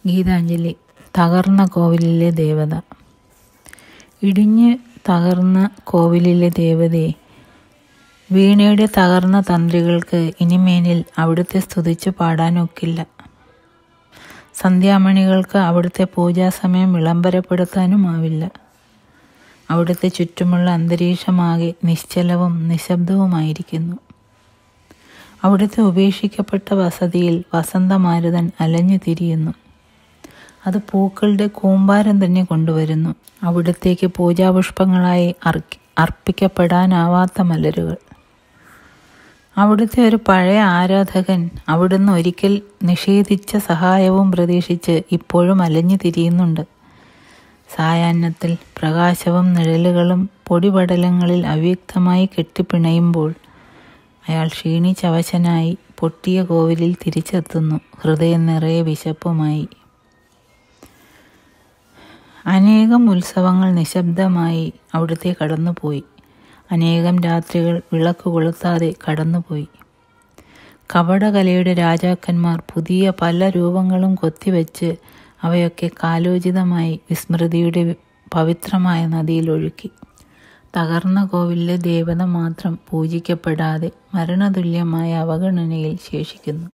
ഗീതാഞ്ജലി തകർന്ന കോവിലിലെ ദേവത ഇടിഞ്ഞ് തകർന്ന കോവിലിലെ ദേവതയെ വീണയുടെ തകർന്ന തന്ത്രികൾക്ക് ഇനിമേലിൽ അവിടുത്തെ സ്തുതിച്ചു പാടാനൊക്കില്ല സന്ധ്യാമണികൾക്ക് അവിടുത്തെ പൂജാസമയം വിളംബരപ്പെടുത്താനുമാവില്ല അവിടുത്തെ ചുറ്റുമുള്ള അന്തരീക്ഷമാകെ നിശ്ചലവും നിശബ്ദവുമായിരിക്കുന്നു അവിടുത്തെ ഉപേക്ഷിക്കപ്പെട്ട വസതിയിൽ വസന്തമാരുതൻ അലഞ്ഞു തിരിയുന്നു അത് പൂക്കളുടെ കൂമ്പാരം തന്നെ കൊണ്ടുവരുന്നു അവിടത്തേക്ക് പൂജാപുഷ്പങ്ങളായി അർക്കി അർപ്പിക്കപ്പെടാനാവാത്ത മലരുകൾ അവിടുത്തെ ഒരു പഴയ ആരാധകൻ അവിടുന്ന് ഒരിക്കൽ നിഷേധിച്ച സഹായവും പ്രതീക്ഷിച്ച് ഇപ്പോഴും അലഞ്ഞു തിരിയുന്നുണ്ട് സായാഹ്നത്തിൽ പ്രകാശവും നിഴലുകളും പൊടിപടലങ്ങളിൽ അവ്യക്തമായി കെട്ടിപ്പിണയുമ്പോൾ അയാൾ ക്ഷീണിച്ചവശനായി പൊട്ടിയ കോവിലിൽ തിരിച്ചെത്തുന്നു ഹൃദയം നിറയെ വിശപ്പുമായി അനേകം ഉത്സവങ്ങൾ നിശബ്ദമായി അവിടുത്തെ കടന്നുപോയി അനേകം രാത്രികൾ വിളക്ക് കൊളുത്താതെ കടന്നുപോയി കപടകലയുടെ രാജാക്കന്മാർ പുതിയ പല രൂപങ്ങളും കൊത്തിവെച്ച് അവയൊക്കെ കാലോചിതമായി വിസ്മൃതിയുടെ പവിത്രമായ നദിയിലൊഴുക്കി തകർന്ന കോവിലിലെ ദേവത മാത്രം പൂജിക്കപ്പെടാതെ മരണതുല്യമായ അവഗണനയിൽ ശേഷിക്കുന്നു